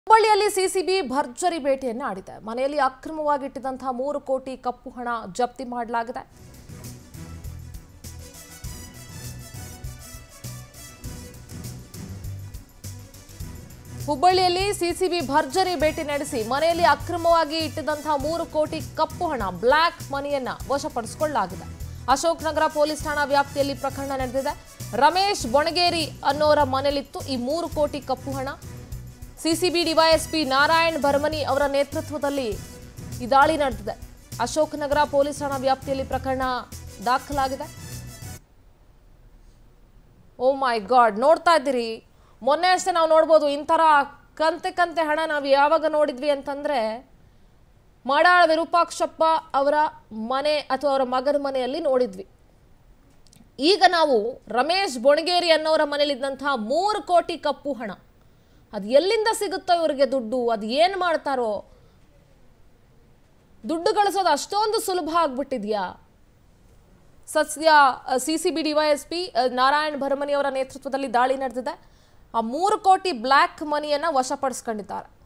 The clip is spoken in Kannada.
ಹುಬ್ಬಳ್ಳಿಯಲ್ಲಿ ಸಿಸಿಬಿ ಭರ್ಜರಿ ಭೇಟಿಯನ್ನು ಆಡಿದೆ ಮನೆಯಲ್ಲಿ ಅಕ್ರಮವಾಗಿ ಇಟ್ಟಿದ್ದಂತಹ ಮೂರು ಕೋಟಿ ಕಪ್ಪು ಹಣ ಜಪ್ತಿ ಮಾಡಲಾಗಿದೆ ಹುಬ್ಬಳ್ಳಿಯಲ್ಲಿ ಸಿಸಿಬಿ ಭರ್ಜರಿ ಭೇಟಿ ನಡೆಸಿ ಮನೆಯಲ್ಲಿ ಅಕ್ರಮವಾಗಿ ಇಟ್ಟಿದ್ದಂತಹ ಮೂರು ಕೋಟಿ ಕಪ್ಪು ಹಣ ಬ್ಲ್ಯಾಕ್ ಮನಿಯನ್ನ ವಶಪಡಿಸಿಕೊಳ್ಳಲಾಗಿದೆ ಅಶೋಕ್ ನಗರ ಪೊಲೀಸ್ ಠಾಣಾ ವ್ಯಾಪ್ತಿಯಲ್ಲಿ ಪ್ರಕರಣ ನಡೆದಿದೆ ರಮೇಶ್ ಬೊಣಗೇರಿ ಅನ್ನೋರ ಮನೆಯಲ್ಲಿತ್ತು ಈ ಮೂರು ಕೋಟಿ ಕಪ್ಪು ಹಣ ಸಿಸಿಬಿ ಡಿವೈಎಸ್ಪಿ ನಾರಾಯಣ್ ಭರ್ಮನಿ ಅವರ ನೇತೃತ್ವದಲ್ಲಿ ಈ ದಾಳಿ ನಡೆದಿದೆ ಅಶೋಕ್ ನಗರ ಪೊಲೀಸ್ ಠಾಣಾ ವ್ಯಾಪ್ತಿಯಲ್ಲಿ ಪ್ರಕರಣ ದಾಖಲಾಗಿದೆ ಓ ಮೈ ಗಾಡ್ ನೋಡ್ತಾ ಇದ್ದೀರಿ ಮೊನ್ನೆ ಅಷ್ಟೇ ನಾವು ನೋಡ್ಬೋದು ಇಂಥರ ಕಂತೆ ಕಂತೆ ಹಣ ನಾವು ಯಾವಾಗ ನೋಡಿದ್ವಿ ಅಂತಂದ್ರೆ ಮಾಡಾಳ ವಿರೂಪಾಕ್ಷಪ್ಪ ಅವರ ಮನೆ ಅಥವಾ ಅವರ ಮಗನ ಮನೆಯಲ್ಲಿ ನೋಡಿದ್ವಿ ಈಗ ನಾವು ರಮೇಶ್ ಬೊಣಗೇರಿ ಅನ್ನೋರ ಮನೇಲಿದ್ದಂತಹ ಮೂರು ಕೋಟಿ ಕಪ್ಪು ಹಣ ಅದು ಎಲ್ಲಿಂದ ಸಿಗುತ್ತೋ ಇವರಿಗೆ ದುಡ್ಡು ಅದು ಏನು ಮಾಡ್ತಾರೋ ದುಡ್ಡು ಗಳಿಸೋದು ಅಷ್ಟೊಂದು ಸುಲಭ ಆಗ್ಬಿಟ್ಟಿದ್ಯಾ ಸದ್ಯ C C B DYSP Narayan Bharamani ಅವರ ನೇತೃತ್ವದಲ್ಲಿ ದಾಳಿ ನಡೆದಿದೆ ಆ ಮೂರು ಕೋಟಿ ಬ್ಲ್ಯಾಕ್ ಮನಿಯನ್ನ ವಶಪಡಿಸ್ಕೊಂಡಿದ್ದಾರೆ